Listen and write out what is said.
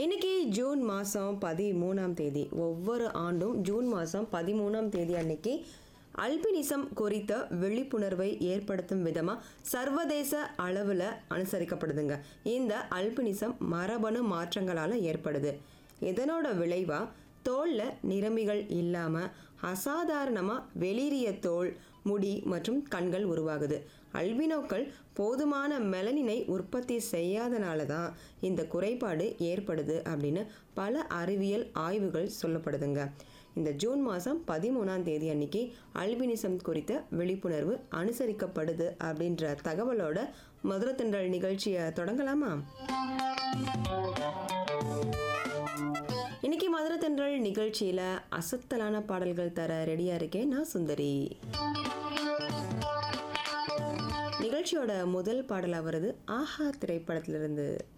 இன்னைக்கு ஜூன் மாதம் பதிமூணாம் தேதி ஒவ்வொரு ஆண்டும் ஜூன் மாதம் பதிமூணாம் தேதி அன்னைக்கு அல்பினிசம் குறித்த விழிப்புணர்வை ஏற்படுத்தும் விதமாக சர்வதேச அளவில் அனுசரிக்கப்படுதுங்க இந்த அல்பினிசம் மரபணு மாற்றங்களால் ஏற்படுது இதனோட விளைவாக தோலில் நிறமிகள் இல்லாமல் அசாதாரணமாக வெளிரிய தோல் முடி மற்றும் கண்கள் உருவாகுது அல்பினோக்கள் போதுமான மெலனினை உற்பத்தி செய்யாதனால தான் இந்த குறைபாடு ஏற்படுது அப்படின்னு பல அறிவியல் ஆய்வுகள் சொல்லப்படுதுங்க இந்த ஜூன் மாதம் பதிமூணாம் தேதி அன்னைக்கு அல்பினிசம் குறித்த விழிப்புணர்வு அனுசரிக்கப்படுது அப்படின்ற தகவலோட மதுரை தென்றல் நிகழ்ச்சியை தொடங்கலாமா இன்னைக்கு மதுரை தென்றல் நிகழ்ச்சியில அசத்தலான பாடல்கள் தர ரெடியா இருக்கேன் நான் சுந்தரி நிகழ்ச்சியோட முதல் பாடலா வருது ஆஹா திரைப்படத்திலிருந்து